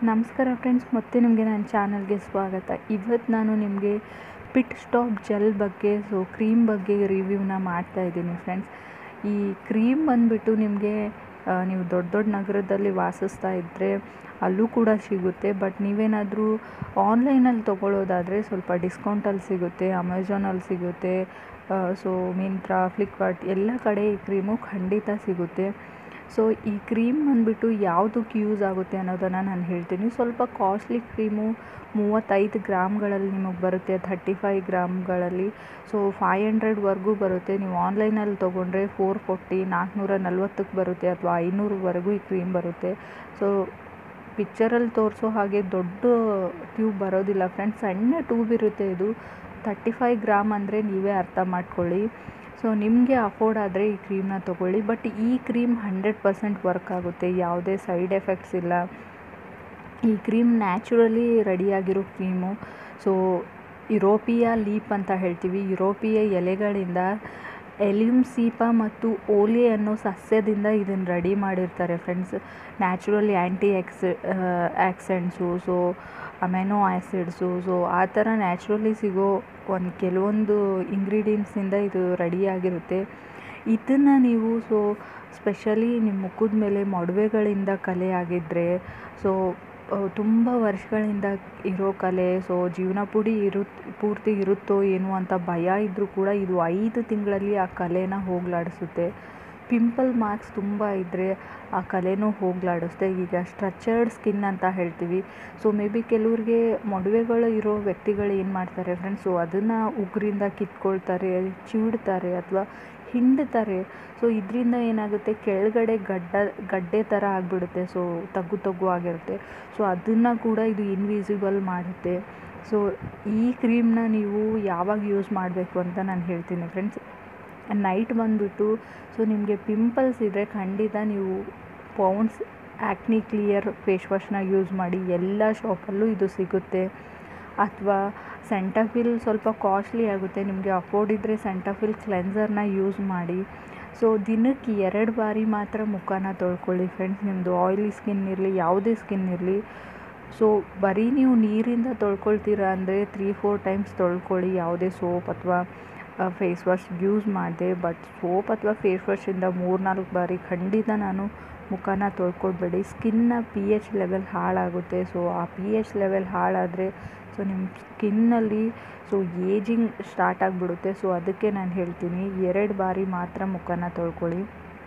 ನಮಸ್ಕಾರ ಫ್ರೆಂಡ್ಸ್ ಮತ್ತೆ ನಿಮಗೆ ನನ್ನ ಚಾನಲ್ಗೆ ಸ್ವಾಗತ ಇವತ್ತು ನಾನು ನಿಮಗೆ ಪಿಟ್ ಸ್ಟಾಪ್ ಜೆಲ್ ಬಗ್ಗೆ ಸೊ ಕ್ರೀಮ್ ಬಗ್ಗೆ ರಿವ್ಯೂನ ಮಾಡ್ತಾ ಇದ್ದೀನಿ ಫ್ರೆಂಡ್ಸ್ ಈ ಕ್ರೀಮ್ ಬಂದುಬಿಟ್ಟು ನಿಮಗೆ ನೀವು ದೊಡ್ಡ ದೊಡ್ಡ ನಗರದಲ್ಲಿ ವಾಸಿಸ್ತಾ ಇದ್ದರೆ ಅಲ್ಲೂ ಕೂಡ ಸಿಗುತ್ತೆ ಬಟ್ ನೀವೇನಾದರೂ ಆನ್ಲೈನಲ್ಲಿ ತೊಗೊಳ್ಳೋದಾದರೆ ಸ್ವಲ್ಪ ಡಿಸ್ಕೌಂಟಲ್ಲಿ ಸಿಗುತ್ತೆ ಅಮೆಝಾನಲ್ಲಿ ಸಿಗುತ್ತೆ ಸೊ ಮಿಂತ್ರಾ ಫ್ಲಿಪ್ಕಾರ್ಟ್ ಎಲ್ಲ ಕಡೆ ಈ ಕ್ರೀಮು ಖಂಡಿತ ಸಿಗುತ್ತೆ ಸೊ ಈ ಕ್ರೀಮ್ ಬಂದುಬಿಟ್ಟು ಯಾವುದಕ್ಕೆ ಯೂಸ್ ಆಗುತ್ತೆ ಅನ್ನೋದನ್ನು ನಾನು ಹೇಳ್ತೀನಿ ಸ್ವಲ್ಪ ಕಾಸ್ಟ್ಲಿ ಕ್ರೀಮು ಮೂವತ್ತೈದು ಗ್ರಾಮ್ಗಳಲ್ಲಿ ನಿಮಗೆ ಬರುತ್ತೆ ಥರ್ಟಿ ಫೈವ್ ಗ್ರಾಮ್ಗಳಲ್ಲಿ ಸೊ ಫೈ ಹಂಡ್ರೆಡ್ವರೆಗೂ ಬರುತ್ತೆ ನೀವು ಆನ್ಲೈನಲ್ಲಿ ತೊಗೊಂಡ್ರೆ ಫೋರ್ ಫೋರ್ಟಿ ನಾಲ್ಕುನೂರ ನಲ್ವತ್ತಕ್ಕೆ ಬರುತ್ತೆ ಅಥವಾ ಐನೂರವರೆಗೂ ಈ ಕ್ರೀಮ್ ಬರುತ್ತೆ ಸೊ ಪಿಕ್ಚರಲ್ಲಿ ತೋರಿಸೋ ಹಾಗೆ ದೊಡ್ಡ ಟ್ಯೂಬ್ ಬರೋದಿಲ್ಲ ಫ್ರೆಂಡ್ಸ್ ಸಣ್ಣ ಟ್ಯೂಬ್ ಇರುತ್ತೆ ಇದು ತರ್ಟಿ ಫೈವ್ ಗ್ರಾಮ್ ಅಂದರೆ ನೀವೇ ಅರ್ಥ ಮಾಡ್ಕೊಳ್ಳಿ ಸೊ ನಿಮಗೆ ಅಫೋರ್ಡ್ ಆದರೆ ಈ ಕ್ರೀಮ್ನ ತೊಗೊಳ್ಳಿ ಬಟ್ ಈ ಕ್ರೀಮ್ ಹಂಡ್ರೆಡ್ ಪರ್ಸೆಂಟ್ ವರ್ಕ್ ಆಗುತ್ತೆ ಯಾವುದೇ ಸೈಡ್ ಎಫೆಕ್ಟ್ಸ್ ಇಲ್ಲ ಈ ಕ್ರೀಮ್ ನ್ಯಾಚುರಲಿ ರೆಡಿಯಾಗಿರೋ ಕ್ರೀಮು ಸೊ ಯುರೋಪಿಯ ಲೀಪ್ ಅಂತ ಹೇಳ್ತೀವಿ ಯುರೋಪಿಯ ಎಲೆಗಳಿಂದ ಎಲಿಮ್ಸೀಪ ಮತ್ತು ಓಲಿ ಅನ್ನೋ ಸಸ್ಯದಿಂದ ಇದನ್ನು ರೆಡಿ ಮಾಡಿರ್ತಾರೆ friends naturally antioxidants so amino acids so ಆ ಥರ ನ್ಯಾಚುರಲಿ ಸಿಗೋ ಒಂದು ಕೆಲವೊಂದು ಇಂಗ್ರೀಡಿಯೆಂಟ್ಸಿಂದ ಇದು ರೆಡಿಯಾಗಿರುತ್ತೆ ಇದನ್ನು ನೀವು ಸೊ ಸ್ಪೆಷಲಿ ನಿಮ್ಮ ಮುಖದ ಮೇಲೆ ಮೊಡವೆಗಳಿಂದ ಕಲೆ ಆಗಿದ್ದರೆ ಸೊ ತುಂಬ ವರ್ಷಗಳಿಂದ ಇರೋ ಕಲೆ ಸೊ ಜೀವನ ಪೂಡಿ ಇರುತ್ ಪೂರ್ತಿ ಇರುತ್ತೋ ಏನೋ ಅಂತ ಭಯ ಇದ್ದರೂ ಕೂಡ ಇದು ಐದು ತಿಂಗಳಲ್ಲಿ ಆ ಕಲೆನ ಹೋಗಲಾಡಿಸುತ್ತೆ ಪಿಂಪಲ್ ಮಾರ್ಕ್ಸ್ ತುಂಬ ಇದ್ದರೆ ಆ ಕಲೆನೂ ಹೋಗಲಾಡಿಸುತ್ತೆ ಈಗ ಸ್ಟ್ರಕ್ಚರ್ಡ್ ಸ್ಕಿನ್ ಅಂತ ಹೇಳ್ತೀವಿ ಸೊ ಮೇ ಬಿ ಕೆಲವ್ರಿಗೆ ಮೊಡವೆಗಳು ಇರೋ ವ್ಯಕ್ತಿಗಳು ಏನು ಮಾಡ್ತಾರೆ ಫ್ರೆಂಡ್ಸ್ ಸೊ ಅದನ್ನು ಉಗುರಿಂದ ಕಿತ್ಕೊಳ್ತಾರೆ ಚಿಡ್ತಾರೆ ಅಥವಾ ಹಿಂಡ್ತಾರೆ ಸೊ ಇದರಿಂದ ಏನಾಗುತ್ತೆ ಕೆಳಗಡೆ ಗಡ್ಡ ಗಡ್ಡೆ ಥರ ಆಗಿಬಿಡುತ್ತೆ ಸೊ ತಗ್ಗು ತಗ್ಗು ಆಗಿರುತ್ತೆ ಸೊ ಅದನ್ನು ಕೂಡ ಇದು ಇನ್ವಿಸಿಬಲ್ ಮಾಡುತ್ತೆ ಸೊ ಈ ಕ್ರೀಮ್ನ ನೀವು ಯಾವಾಗ ಯೂಸ್ ಮಾಡಬೇಕು ಅಂತ ನಾನು ಹೇಳ್ತೀನಿ ಫ್ರೆಂಡ್ಸ್ ನೈಟ್ ಬಂದುಬಿಟ್ಟು ಸೊ ನಿಮಗೆ ಪಿಂಪಲ್ಸ್ ಇದ್ದರೆ ಖಂಡಿತ ನೀವು ಪೌಂಡ್ಸ್ ಆ್ಯಕ್ನಿ ಕ್ಲಿಯರ್ ಫೇಸ್ ವಾಶ್ನ ಯೂಸ್ ಮಾಡಿ ಎಲ್ಲ ಶಾಪಲ್ಲೂ ಇದು ಸಿಗುತ್ತೆ ಅಥವಾ ಸೆಂಟಫಿಲ್ ಸ್ವಲ್ಪ ಕಾಸ್ಟ್ಲಿ ಆಗುತ್ತೆ ನಿಮಗೆ ಅಫೋರ್ಡ್ ಇದ್ದರೆ ಸೆಂಟಫಿಲ್ ಕ್ಲೆನ್ಸರ್ನ ಯೂಸ್ ಮಾಡಿ ಸೊ ದಿನಕ್ಕೆ ಎರಡು ಬಾರಿ ಮಾತ್ರ ಮುಖನ ತೊಳ್ಕೊಳ್ಳಿ ಫ್ರೆಂಡ್ಸ್ ನಿಮ್ಮದು ಆಯ್ಲಿ ಸ್ಕಿನ್ ಇರಲಿ ಯಾವುದೇ ಸ್ಕಿನ್ ಇರಲಿ ಸೊ ಬರೀ ನೀವು ನೀರಿಂದ ತೊಳ್ಕೊಳ್ತೀರಾ ಅಂದರೆ ತ್ರೀ ಫೋರ್ ಟೈಮ್ಸ್ ತೊಳ್ಕೊಳ್ಳಿ ಯಾವುದೇ ಸೋಪ್ ಅಥವಾ ಫೇಸ್ ವಾಶ್ ಯೂಸ್ ಮಾಡಿದೆ ಬಟ್ ಸೋಪ್ ಅಥವಾ ಫೇಸ್ ವಾಶಿಂದ ಮೂರು ನಾಲ್ಕು ಬಾರಿ ಖಂಡಿತ ನಾನು ಮುಖನ ತೊಳ್ಕೊಳ್ಬೇಡಿ ಸ್ಕಿನ್ನ ಪಿ ಎಚ್ ಲೆವೆಲ್ ಹಾಳಾಗುತ್ತೆ ಸೊ ಆ ಪಿ ಎಚ್ ಲೆವೆಲ್ ಹಾಳಾದರೆ ಸೊ ನಿಮ್ಮ ಸ್ಕಿನ್ನಲ್ಲಿ ಸೊ ಏಜಿಂಗ್ ಸ್ಟಾರ್ಟ್ ಆಗಿಬಿಡುತ್ತೆ ಸೊ ಅದಕ್ಕೆ ನಾನು ಹೇಳ್ತೀನಿ ಎರಡು ಬಾರಿ ಮಾತ್ರ ಮುಖನ ತೊಳ್ಕೊಳ್ಳಿ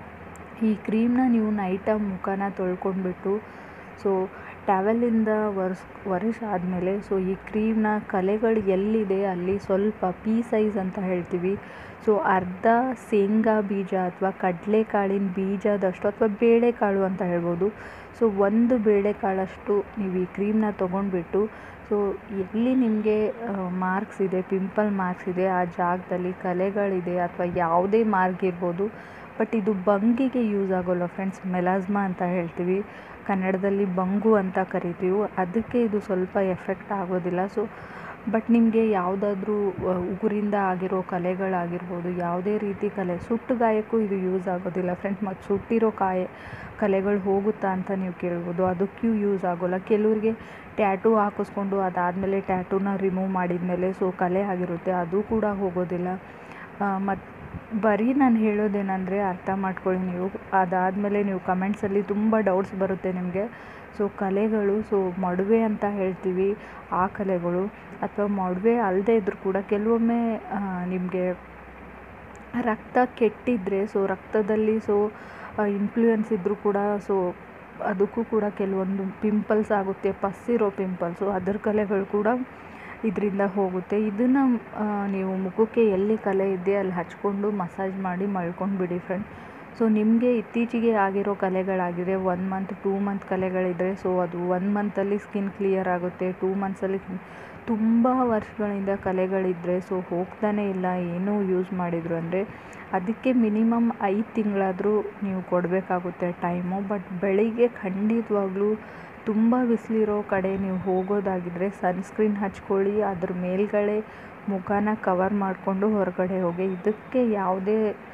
ಈ ಕ್ರೀಮ್ನ ನೀವು ನೈಟಾಗಿ ಮುಖನ ತೊಳ್ಕೊಂಡ್ಬಿಟ್ಟು ಸೊ ಟ್ಯಾವೆಲಿಂದ ಒರೆಸ್ ಒರೆಸ್ ಆದಮೇಲೆ ಸೊ ಈ ಕ್ರೀಮ್ನ ಕಲೆಗಳು ಎಲ್ಲಿದೆ ಅಲ್ಲಿ ಸ್ವಲ್ಪ ಪೀ ಸೈಜ್ ಅಂತ ಹೇಳ್ತೀವಿ ಸೊ ಅರ್ಧ ಶೇಂಗಾ ಬೀಜ ಅಥವಾ ಕಡಲೆಕಾಳಿನ ಬೀಜದಷ್ಟು ಅಥವಾ ಬೇಳೆಕಾಳು ಅಂತ ಹೇಳ್ಬೋದು ಸೊ ಒಂದು ಬೇಳೆಕಾಳಷ್ಟು ನೀವು ಈ ಕ್ರೀಮ್ನ ತೊಗೊಂಡ್ಬಿಟ್ಟು ಸೊ ಎಲ್ಲಿ ನಿಮಗೆ ಮಾರ್ಕ್ಸ್ ಇದೆ ಪಿಂಪಲ್ ಮಾರ್ಕ್ಸ್ ಇದೆ ಆ ಜಾಗದಲ್ಲಿ ಕಲೆಗಳಿದೆ ಅಥವಾ ಯಾವುದೇ ಮಾರ್ಕ್ ಇರ್ಬೋದು ಬಟ್ ಇದು ಬಂಗಿಗೆ ಯೂಸ್ ಆಗೋಲ್ಲ ಫ್ರೆಂಡ್ಸ್ ಮೆಲಾಸ್ಮಾ ಅಂತ ಹೇಳ್ತೀವಿ ಕನ್ನಡದಲ್ಲಿ ಬಂಗು ಅಂತ ಕರಿತೀವಿ ಅದಕ್ಕೆ ಇದು ಸ್ವಲ್ಪ ಎಫೆಕ್ಟ್ ಆಗೋದಿಲ್ಲ ಸೊ ಬಟ್ ನಿಮಗೆ ಯಾವುದಾದ್ರೂ ಉಗುರಿಂದ ಆಗಿರೋ ಕಲೆಗಳಾಗಿರ್ಬೋದು ಯಾವುದೇ ರೀತಿ ಕಲೆ ಸುಟ್ಟು ಗಾಯಕ್ಕೂ ಇದು ಯೂಸ್ ಆಗೋದಿಲ್ಲ ಫ್ರೆಂಡ್ಸ್ ಮತ್ತು ಸುಟ್ಟಿರೋ ಕಾಯ ಕಲೆಗಳು ಹೋಗುತ್ತಾ ಅಂತ ನೀವು ಕೇಳ್ಬೋದು ಅದಕ್ಕೂ ಯೂಸ್ ಆಗೋಲ್ಲ ಕೆಲವ್ರಿಗೆ ಟ್ಯಾಟೂ ಹಾಕಿಸ್ಕೊಂಡು ಅದಾದಮೇಲೆ ಟ್ಯಾಟೂನ ರಿಮೂವ್ ಮಾಡಿದ ಮೇಲೆ ಸೊ ಕಲೆ ಆಗಿರುತ್ತೆ ಅದು ಕೂಡ ಹೋಗೋದಿಲ್ಲ ಮತ್ತು ಬರೀ ನಾನು ಹೇಳೋದೇನೆಂದರೆ ಅರ್ಥ ಮಾಡ್ಕೊಳ್ಳಿ ನೀವು ಅದಾದಮೇಲೆ ನೀವು ಕಮೆಂಟ್ಸಲ್ಲಿ ತುಂಬ ಡೌಟ್ಸ್ ಬರುತ್ತೆ ನಿಮಗೆ ಸೊ ಕಲೆಗಳು ಸೊ ಮೊಡವೆ ಅಂತ ಹೇಳ್ತೀವಿ ಆ ಕಲೆಗಳು ಅಥವಾ ಮೊಡವೆ ಅಲ್ಲದೆ ಇದ್ದರೂ ಕೂಡ ಕೆಲವೊಮ್ಮೆ ನಿಮಗೆ ರಕ್ತ ಕೆಟ್ಟಿದ್ದರೆ ಸೊ ರಕ್ತದಲ್ಲಿ ಸೊ ಇನ್ಫ್ಲೂಯೆನ್ಸ್ ಇದ್ದರೂ ಕೂಡ ಸೊ ಅದಕ್ಕೂ ಕೂಡ ಕೆಲವೊಂದು ಪಿಂಪಲ್ಸ್ ಆಗುತ್ತೆ ಪಸ್ಸಿರೋ ಪಿಂಪಲ್ಸು ಅದರ ಕಲೆಗಳು ಕೂಡ ಇದರಿಂದ ಹೋಗುತ್ತೆ ಇದನ್ನು ನೀವು ಮುಖಕ್ಕೆ ಎಲ್ಲಿ ಕಲೆ ಇದೆ ಅಲ್ಲಿ ಹಚ್ಕೊಂಡು ಮಸಾಜ್ ಮಾಡಿ ಮಲ್ಕೊಂಡು ಬಿಡಿ ಫ್ರೆಂಡ್ ಸೊ ನಿಮಗೆ ಇತ್ತೀಚೆಗೆ ಆಗಿರೋ ಕಲೆಗಳಾಗಿದೆ ಒನ್ ಮಂತ್ ಟೂ ಮಂತ್ ಕಲೆಗಳಿದ್ದರೆ ಸೊ ಅದು ಒನ್ ಮಂತಲ್ಲಿ ಸ್ಕಿನ್ ಕ್ಲಿಯರ್ ಆಗುತ್ತೆ ಟೂ ಮಂತ್ಸಲ್ಲಿ ತುಂಬ ವರ್ಷಗಳಿಂದ ಕಲೆಗಳಿದ್ದರೆ ಸೊ ಹೋಗ್ತಾನೇ ಇಲ್ಲ ಏನೂ ಯೂಸ್ ಮಾಡಿದರು ಅಂದರೆ ಅದಕ್ಕೆ ಮಿನಿಮಮ್ ಐದು ತಿಂಗಳಾದರೂ ನೀವು ಕೊಡಬೇಕಾಗುತ್ತೆ ಟೈಮು ಬಟ್ ಬೆಳಿಗ್ಗೆ ಖಂಡಿತವಾಗ್ಲೂ ತುಂಬ ಬಿಸಿಲಿರೋ ಕಡೆ ನೀವು ಹೋಗೋದಾಗಿದ್ದರೆ ಸನ್ಸ್ಕ್ರೀನ್ ಹಚ್ಕೊಳ್ಳಿ ಅದ್ರ ಮೇಲ್ಗಡೆ ಮುಖನ ಕವರ್ ಮಾಡಿಕೊಂಡು ಹೊರಗಡೆ ಹೋಗಿ ಇದಕ್ಕೆ ಯಾವುದೇ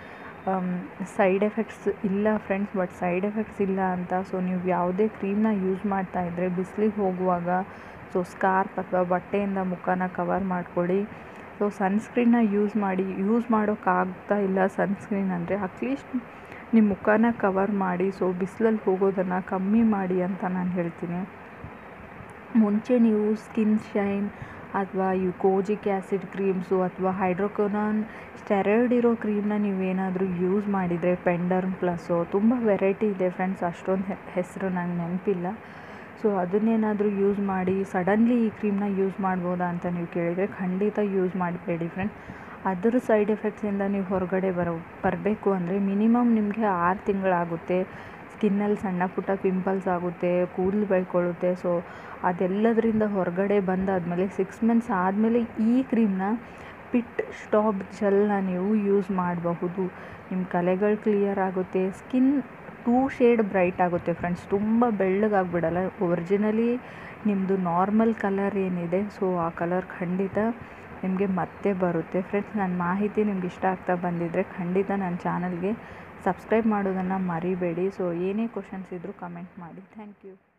ಸೈಡ್ ಎಫೆಕ್ಟ್ಸ್ ಇಲ್ಲ ಫ್ರೆಂಡ್ಸ್ ಬಟ್ ಸೈಡ್ ಎಫೆಕ್ಟ್ಸ್ ಇಲ್ಲ ಅಂತ ಸೊ ನೀವು ಯಾವುದೇ ಕ್ರೀಮ್ನ ಯೂಸ್ ಮಾಡ್ತಾ ಇದ್ದರೆ ಬಿಸಿಲಿಗೆ ಹೋಗುವಾಗ ಸೊ ಸ್ಕಾರ್ಪ್ ಅಥವಾ ಬಟ್ಟೆಯಿಂದ ಮುಖನ ಕವರ್ ಮಾಡ್ಕೊಳ್ಳಿ ಸೊ ಸನ್ಸ್ಕ್ರೀನ್ನ ಯೂಸ್ ಮಾಡಿ ಯೂಸ್ ಮಾಡೋಕ್ಕಾಗ್ತಾ ಇಲ್ಲ ಸನ್ಸ್ಕ್ರೀನ್ ಅಂದರೆ ಅಟ್ಲೀಸ್ಟ್ ನಿಮ್ಮ ಮುಖನ ಕವರ್ ಮಾಡಿ ಸೊ ಬಿಸಿಲಲ್ಲಿ ಹೋಗೋದನ್ನು ಕಮ್ಮಿ ಮಾಡಿ ಅಂತ ನಾನು ಹೇಳ್ತೀನಿ ಮುಂಚೆ ನೀವು ಸ್ಕಿನ್ ಶೈನ್ ಅಥವಾ ಈ ಕೋಜಿಕ್ ಆ್ಯಸಿಡ್ ಕ್ರೀಮ್ಸು ಅಥವಾ ಹೈಡ್ರೋಕೋನಾನ್ ಸ್ಟೆರಾಯ್ಡ್ ಇರೋ ಕ್ರೀಮ್ನ ನೀವೇನಾದರೂ ಯೂಸ್ ಮಾಡಿದರೆ ಪೆಂಡರ್ಮ್ ಪ್ಲಸ್ಸು ತುಂಬ ವೆರೈಟಿ ಇದೆ ಫ್ರೆಂಡ್ಸ್ ಅಷ್ಟೊಂದು ಹೆಸರು ನಂಗೆ ನೆನಪಿಲ್ಲ ಸೊ ಅದನ್ನೇನಾದರೂ ಯೂಸ್ ಮಾಡಿ ಸಡನ್ಲಿ ಈ ಕ್ರೀಮ್ನ ಯೂಸ್ ಮಾಡ್ಬೋದಾ ಅಂತ ನೀವು ಕೇಳಿದರೆ ಖಂಡಿತ ಯೂಸ್ ಮಾಡಬೇಡಿ ಫ್ರೆಂಡ್ ಅದರ ಸೈಡ್ ಎಫೆಕ್ಟ್ಸಿಂದ ನೀವು ಹೊರಗಡೆ ಬರೋ ಬರಬೇಕು ಅಂದರೆ ಮಿನಿಮಮ್ ನಿಮಗೆ ಆರು ತಿಂಗಳಾಗುತ್ತೆ ಸ್ಕಿನ್ನಲ್ಲಿ ಸಣ್ಣ ಪುಟ್ಟ ಪಿಂಪಲ್ಸ್ ಆಗುತ್ತೆ ಕೂದಲು ಬೆಳ್ಕೊಳ್ಳುತ್ತೆ ಸೊ ಅದೆಲ್ಲದರಿಂದ ಹೊರಗಡೆ ಬಂದಾದಮೇಲೆ ಸಿಕ್ಸ್ ಮಂತ್ಸ್ ಆದಮೇಲೆ ಈ ಕ್ರೀಮ್ನ ಪಿಟ್ ಸ್ಟಾಪ್ ಜೆಲ್ನ ನೀವು ಯೂಸ್ ಮಾಡಬಹುದು ನಿಮ್ಮ ಕಲೆಗಳು ಕ್ಲಿಯರ್ ಆಗುತ್ತೆ ಸ್ಕಿನ್ ಟೂ ಶೇಡ್ ಬ್ರೈಟ್ ಆಗುತ್ತೆ ಫ್ರೆಂಡ್ಸ್ ತುಂಬ ಬೆಳ್ಳಗಾಗ್ಬಿಡಲ್ಲ ಒರಿಜಿನಲಿ ನಿಮ್ಮದು ನಾರ್ಮಲ್ ಕಲರ್ ಏನಿದೆ ಸೊ ಆ ಕಲರ್ ಖಂಡಿತ ನಿಮಗೆ ಮತ್ತೆ ಬರುತ್ತೆ ಫ್ರೆಂಡ್ಸ್ ನನ್ನ ಮಾಹಿತಿ ನಿಮ್ಗೆ ಇಷ್ಟ ಆಗ್ತಾ ಬಂದಿದ್ದರೆ ಖಂಡಿತ ನನ್ನ ಚಾನಲ್ಗೆ ಸಬ್ಸ್ಕ್ರೈಬ್ ಮಾಡೋದನ್ನು ಮರಿಬೇಡಿ ಸೊ ಏನೇ ಕ್ವಶನ್ಸ್ ಇದ್ದರೂ ಕಮೆಂಟ್ ಮಾಡಿ ಥ್ಯಾಂಕ್ ಯು